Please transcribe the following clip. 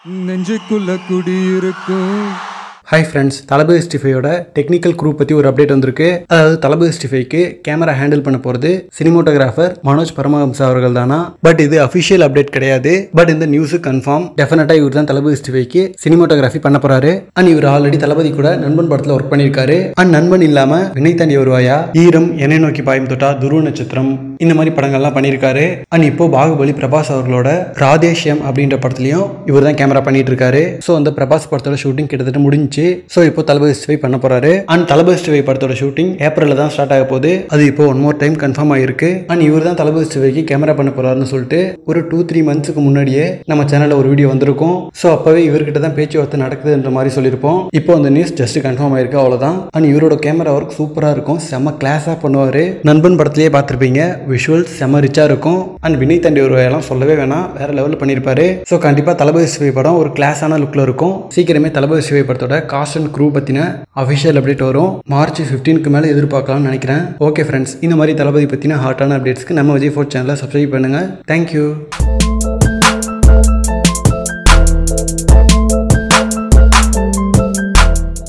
நெஞ்சுக்குள்ள குடியிருக்கும் hi friends Thalapathy ஸ்டிஃபையோட டெக்னிக்கல் குரூப் பற்றி ஒரு அப்டேட் வந்திருக்கு அதாவது தளபதி ஸ்டிஃபைக்கு கேமரா ஹேண்டில் பண்ண போகிறது சினிமோட்டோகிராஃபர் மனோஜ் பரமஹம்சா அவர்கள் தானா பட் இது அஃபிஷியல் அப்டேட் கிடையாது பட் இந்த நியூஸு கன்ஃபார்ம் டெஃபினட்டாக இவர் தான் தளபதி ஸ்டிஃபைக்கு சினிமோட்டோகிராஃபி பண்ண போறாரு அண்ட் இவர் ஆல்ரெடி தளபதி கூட நண்பன் படத்தில் ஒர்க் பண்ணியிருக்காரு அண்ட் நண்பன் இல்லாமல் வினை தாண்டி வருவாயா ஈரம் என்னை நோக்கி பாயும் தொட்டா துருவ நட்சத்திரம் இந்த மாதிரி படங்கள்லாம் பண்ணியிருக்காரு அண்ட் இப்போ பாகுபலி பிரபாஸ் அவர்களோட ராதேஷ்யம் அப்படின்ற படத்துலையும் இவர் தான் கேமரா பண்ணிட்டு இருக்காரு ஸோ அந்த பிரபாஸ் படத்தோட ஷூட்டிங் கிட்டத்தட்ட முடிஞ்சுச்சு ஸோ இப்போ தளபதி ஸ்டிவை பண்ண போறாரு அண்ட் தளபதி ஸ்டிவை படத்தோட ஷூட்டிங் ஏப்ரலில் தான் ஸ்டார்ட் ஆக போகுது அது இப்போ ஒன் மோர் டைம் கன்ஃபார்ம் ஆயிருக்கு அண்ட் இவர் தான் தளபதி ஸ்டிவைக்கு கேமரா பண்ண போறாருன்னு சொல்லிட்டு ஒரு டூ த்ரீ மந்த்ஸ்க்கு முன்னாடியே நம்ம சேனலில் ஒரு வீடியோ வந்திருக்கும் ஸோ அப்போவே இவர்கிட்ட தான் பேச்சுவார்த்தை நடக்குதுன்ற மாதிரி சொல்லியிருப்போம் இப்போ அந்த நியூஸ் ஜஸ்ட் கன்ஃபார்ம் ஆயிருக்கு அவ்வளோதான் அண்ட் இவரோட கேமரா ஒர்க் சூப்பராக இருக்கும் செம்ம கிளாஸாக பண்ணுவார் நண்பன் படத்துலேயே பார்த்துருப்பீங்க விஷுவல்ஸ் செம்ம ரிச்சாக இருக்கும் அண்ட் வினய் தண்டி ஒரு எல்லாம் சொல்லவே வேணாம் வேற லெவலில் பண்ணியிருப்பாரு ஸோ கண்டிப்பாக தளபதி சிவை படம் ஒரு கிளாஸான லுக்கில் இருக்கும் சீக்கிரமே தளபதி சிவை படத்தோட காஸ்ட் அண்ட் க்ரூ பற்றின அஃபிஷியல் அப்டேட் வரும் மார்ச் ஃபிஃப்டீனுக்கு மேலே எதிர்பார்க்கலாம்னு நினைக்கிறேன் ஓகே ஃப்ரெண்ட்ஸ் இந்த மாதிரி தளபதி பற்றின ஹாட்டான அப்டேட்ஸ்க்கு நம்ம விஜய் ஃபோர்ட் சேனலை சப்ஸ்கிரைப் பண்ணுங்கள் தேங்க்யூ